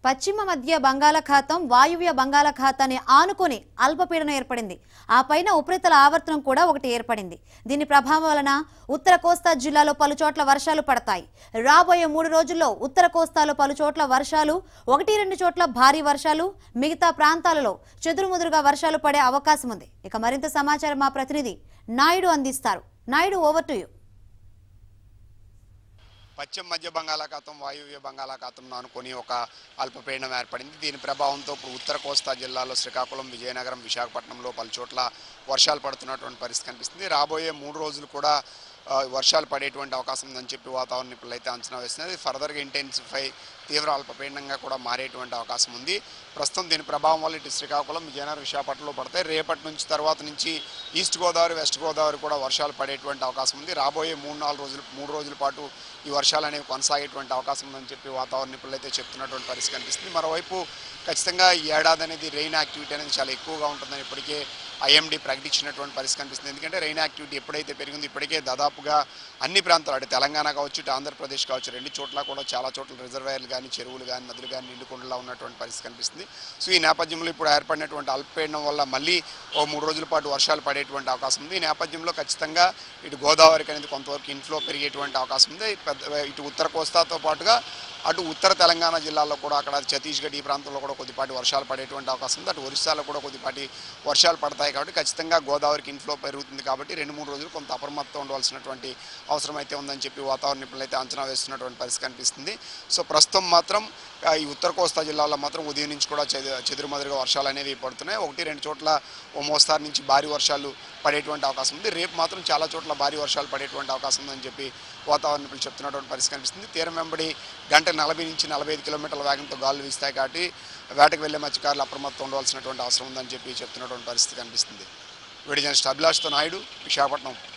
పశ్చిమ మధ్య బంగాళాఖాతం వాయువ్య బంగాళాఖాతాన్ని ఆనుకొని అల్పపీడనం ఏర్పడింది ఆ పైన ఉపరితల ఆవర్తనం కూడా ఒకటి ఏర్పడింది దీని ప్రభావం వలన ఉత్తర కోస్తా జిల్లాలో పలు చోట్ల వర్షాలు పడతాయి రాబోయే మూడు రోజుల్లో ఉత్తర కోస్తాలో పలు చోట్ల వర్షాలు ఒకటి రెండు చోట్ల భారీ వర్షాలు మిగతా ప్రాంతాలలో చెదురుముదురుగా వర్షాలు పడే అవకాశం ఉంది ఇక మరింత సమాచారం మా ప్రతినిధి నాయుడు అందిస్తారు నాయుడు ఓవర్ టు యూ పశ్చిమ మధ్య బంగాళాఖాతం వాయువ్య బంగాళాఖాతంను అనుకొని ఒక అల్పపీడనం ఏర్పడింది దీని ప్రభావంతో ఇప్పుడు ఉత్తర కోస్తా జిల్లాలో శ్రీకాకుళం విజయనగరం విశాఖపట్నంలో పలు చోట్ల వర్షాలు పడుతున్నటువంటి పరిస్థితి కనిపిస్తుంది రాబోయే మూడు రోజులు కూడా ఆ, వర్షాలు పడేటువంటి అవకాశం ఉందని చెప్పి వాతావరణ నిపుణులు అయితే అంచనా వేస్తున్నది ఫర్దర్గా ఇంటెన్సిఫై తీవ్ర అల్పపీడనంగా కూడా మారేటువంటి అవకాశం ఉంది ప్రస్తుతం దీని ప్రభావం వల్ల ఇటు శ్రీకాకుళం విజయనగరం విశాఖపట్నంలో పడతాయి రేపటి నుంచి తర్వాత నుంచి ఈస్ట్ గోదావరి వెస్ట్ గోదావరి కూడా వర్షాలు పడేటువంటి అవకాశం ఉంది రాబోయే మూడు నాలుగు రోజులు మూడు రోజుల పాటు ఈ వర్షాలు అనేవి కొనసాగేటువంటి అవకాశం ఉందని చెప్పి వాతావరణ నిపుణులు అయితే చెప్తున్నటువంటి పరిస్థితి కనిపిస్తుంది మరోవైపు ఖచ్చితంగా ఈ ఏడాది అనేది రెయిన్ యాక్టివిటీ అనేది చాలా ఎక్కువగా ఉంటుందని ఇప్పటికే ఐఎండీ ప్రకటించినటువంటి పరిస్థితి కనిపిస్తుంది ఎందుకంటే రెయిన్ యాక్టివిటీ ఎప్పుడైతే పెరిగిందో ఇప్పటికే దాదాపుగా అన్ని ప్రాంతాలు అంటే తెలంగాణ కావచ్చు ఇటు ఆంధ్రప్రదేశ్ కావచ్చు రెండు చోట్ల కూడా చాలా చోట్ల రిజర్వాయర్లు కానీ చెరువులు కానీ నదులు కానీ నిండుకుండలా ఉన్నటువంటి పరిస్థితి కనిపిస్తుంది సో ఈ నేపథ్యంలో ఇప్పుడు ఏర్పడినటువంటి అల్పపీడనం వల్ల మళ్ళీ ఓ మూడు రోజుల పాటు వర్షాలు పడేటువంటి అవకాశం ఉంది ఈ నేపథ్యంలో ఖచ్చితంగా ఇటు గోదావరికి అనేది కొంతవరకు ఇన్ఫ్లో పెరిగేటువంటి అవకాశం ఉంది పెద్ద ఇటు ఉత్తర కోస్తాతో పాటుగా అటు ఉత్తర తెలంగాణ జిల్లాలో కూడా అక్కడ ఛత్తీస్గఢ్ ఈ ప్రాంతంలో కూడా కొద్దిపాటి వర్షాలు పడేటువంటి అవకాశం ఉంది అటు ఒరిస్సాలో కూడా కొద్దిపాటి వర్షాలు పడతాయి కాబట్టి ఖచ్చితంగా గోదావరికి ఇన్ఫ్లో పెరుగుతుంది కాబట్టి రెండు మూడు రోజులు కొంత అప్రమత్తం ఉండవలసినటువంటి అవసరం అయితే ఉందని చెప్పి వాతావరణ నిపుణులు అయితే అంచనా వేస్తున్నటువంటి పరిస్థితి కనిపిస్తుంది సో ప్రస్తుతం మాత్రం ఆ, ఈ ఉత్తర కోస్తా జిల్లాలో మాత్రం ఉదయం నుంచి కూడా చెదు చెదురుమదురుగా వర్షాలు అనేవి పడుతున్నాయి ఒకటి రెండు చోట్ల ఓ మోస్తారు నుంచి భారీ వర్షాలు పడేటువంటి అవకాశం ఉంది రేపు మాత్రం చాలా చోట్ల భారీ వర్షాలు పడేటువంటి అవకాశం ఉందని చెప్పి వాతావరణ నిపుణులు చెప్తున్నటువంటి పరిస్థితి కనిపిస్తుంది తీరం వెంబడి గంట నలభై నుంచి నలభై ఐదు కిలోమీటర్ల వేగంతో గాలులు వీస్తాయి కాబట్టి వేటకు వెళ్లే మత్స్యకారులు అప్రమత్తం ఉండవలసినటువంటి అవసరం ఉందని చెప్పి చెప్తున్నటువంటి పరిస్థితి కనిపిస్తుంది వీడియో జర్నలిస్ట్ అభిలాష్తో నాయుడు విశాఖపట్నం